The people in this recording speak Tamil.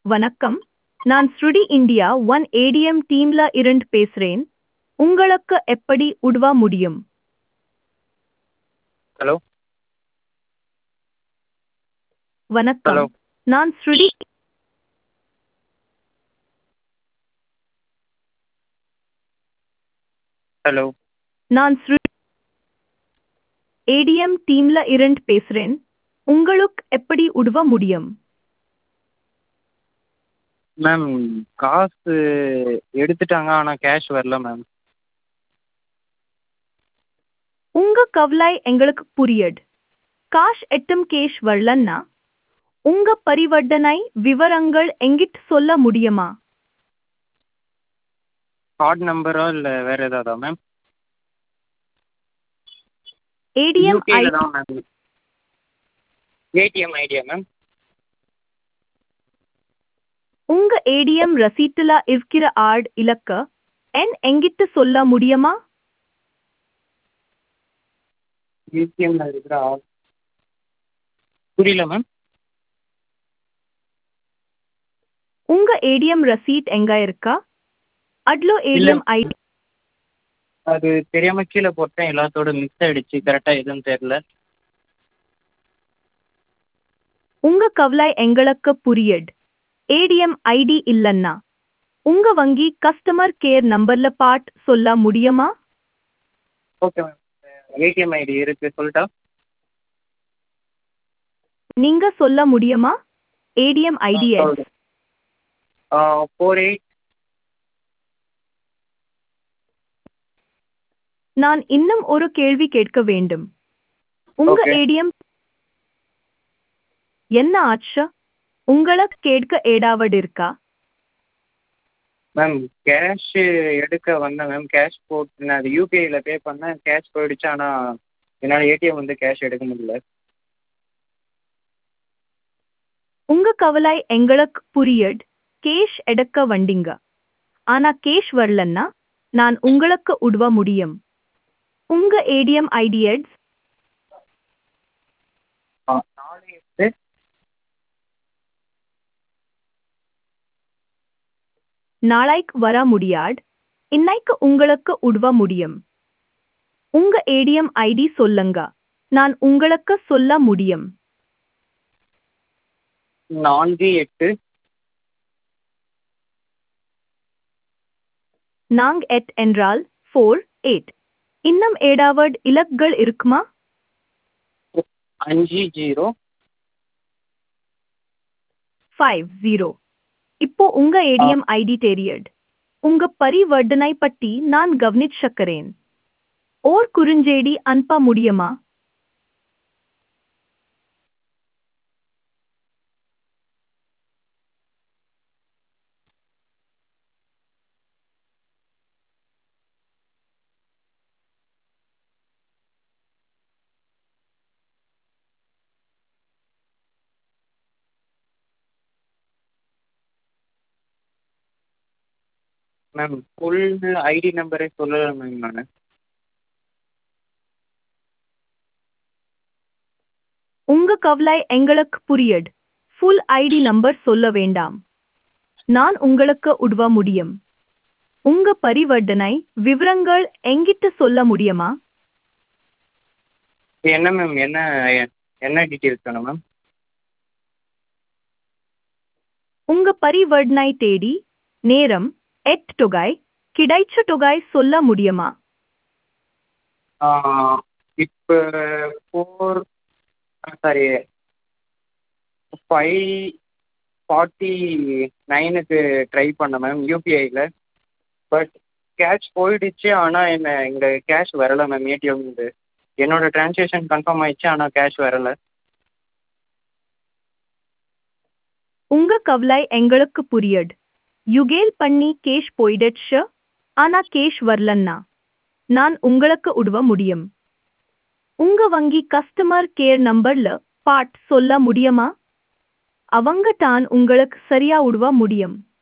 வணக்கம் நான் ஸ்ருடி இந்தியா ஒன் ஏடிஎம் டீம்ல இருந்து பேசுறேன் உங்களுக்கு எப்படி உதவ முடியும் ஹலோ வணக்கம் ஹலோ நான் ஸ்ருடி ஹலோ நான் ஸ்ரு ஏடிஎம் டீம்ல இருந்து பேசுறேன் உங்களுக்கு எப்படி உதவ முடியும் மேம் காசு எடுத்துட்டாங்க ஆனால் கேஷ் வரல மேம் உங்க கவலை எங்களுக்கு புரியுது காஷ் எட்டும் கேஷ் வரலன்னா உங்க பரிவர்த்தனை விவரங்கள் எங்கிட்ட சொல்ல முடியுமா கார்டு நம்பரா இல்லை வேறு ஏதாவதா மேம் ஏடிஎம் யூபிஐல தான் மேம் ஏடிஎம் ஐடியா மேம் உங்க ஏடிஎம் ரசீட்டுல இருக்கிற ஆர்ட் இலக்க என் எங்கிட்ட சொல்ல முடியுமா ஏடிஎம்ல இருக்கிற ஆ- புரியல மேம் உங்க ஏடிஎம் ரசீட் எங்க இருக்கா அட்லோ ஏடிஎம் ஐடி அது தெரியாமல் கீழே போட்டேன் எல்லாத்தோட மிக்ஸ் ஆகிடுச்சு கரெக்டாக எதுவும் தெரில உங்க கவலை எங்களுக்கு புரியுது ஏடிஎம் ஐடி இல்லன்னா உங்க வங்கி கஸ்டமர் கேர் நம்பர்ல பாட் சொல்ல முடியுமா ஓகே மேம் ஏடிஎம் ஐடி இருக்குது சொல்லிட்டா நீங்க சொல்ல முடியுமா ஏடிஎம் ஐடி ஃபோர் எயிட் நான் இன்னும் ஒரு கேள்வி கேட்க வேண்டும் உங்க Okay. ஏடிஎம் என்ன ஆச்சு உங்களை கேட்க ஏடாவது இருக்கா மேம் கேஷ் எடுக்க வந்தேன் மேம் கேஷ் போட்டு நான் அது யூபிஐயில் பே பண்ணேன் கேஷ் போயிடுச்சு ஆனால் என்னால் ஏடிஎம் வந்து கேஷ் எடுக்க முடியல உங்க கவலை எங்களுக்கு புரியுது கேஷ் எடுக்க வந்தீங்க ஆனா கேஷ் வரலன்னா நான் உங்களுக்கு உதவ முடியும் உங்க ஏடிஎம் ஐடி எட்ஸ் ஆ நாலு எட்டு நாளைக்கு வர முடியாது இன்னைக்கு உங்களுக்கு உதவ முடியும் உங்க ஏடிஎம் ஐடி சொல்லுங்க நான் உங்களுக்கு சொல்ல முடியும் நான்கு எட்டு நாங் எட் என்றால் ஃபோர் எயிட் இன்னும் ஏடாவது இலக்குகள் இருக்குமா அஞ்சு ஜீரோ ஃபைவ் ஜீரோ இப்போ உங்க ஏடிஎம் ஐடி தெரியுது உங்க பரிவர்த்தனை பற்றி நான் கவனிச்சுக்கிறேன் ஓர் குறுஞ்செய்தி அனுப்ப முடியுமா மேம் ஃபுல் ஐடி நம்பரே சொல்லலை மேம் நான் உங்க கவலை எங்களுக்கு புரியுது ஃபுல் ஐடி நம்பர் சொல்ல வேண்டாம் நான் உங்களுக்கு உதவ முடியும் உங்க பரிவர்த்தனை விவரங்கள் எங்கிட்ட சொல்ல முடியுமா என்ன மேம் என்ன என்ன டீட்டெயில்ஸ் வேணும் மேம் உங்க பரிவர்த்தனை தேடி நேரம் எட் தொகை கிடைச்ச தொகை சொல்ல முடியுமா இப்போ ஃபோர் சாரி ஃபைவ் ஃபார்ட்டி நைனுக்கு ட்ரை பண்ணேன் மேம் யூபிஐயில் பட் கேஷ் போயிடுச்சு ஆனால் என்ன இங்கே கேஷ் வரலை மேம் ஏடிஎம்லேருந்து என்னோட ட்ரான்சாக்ஷன் கன்ஃபார்ம் ஆயிடுச்சு ஆனால் கேஷ் வரலை உங்க கவலை எங்களுக்கு புரியுது யுகேல் பண்ணி கேஷ் போயிடுச்சு ஆனா கேஷ் வரலன்னா நான் உங்களுக்கு உதவ முடியும் உங்க வங்கி கஸ்டமர் கேர் நம்பர்ல பாட் சொல்ல முடியுமா அவங்க தான் உங்களுக்கு சரியா உதவ முடியும்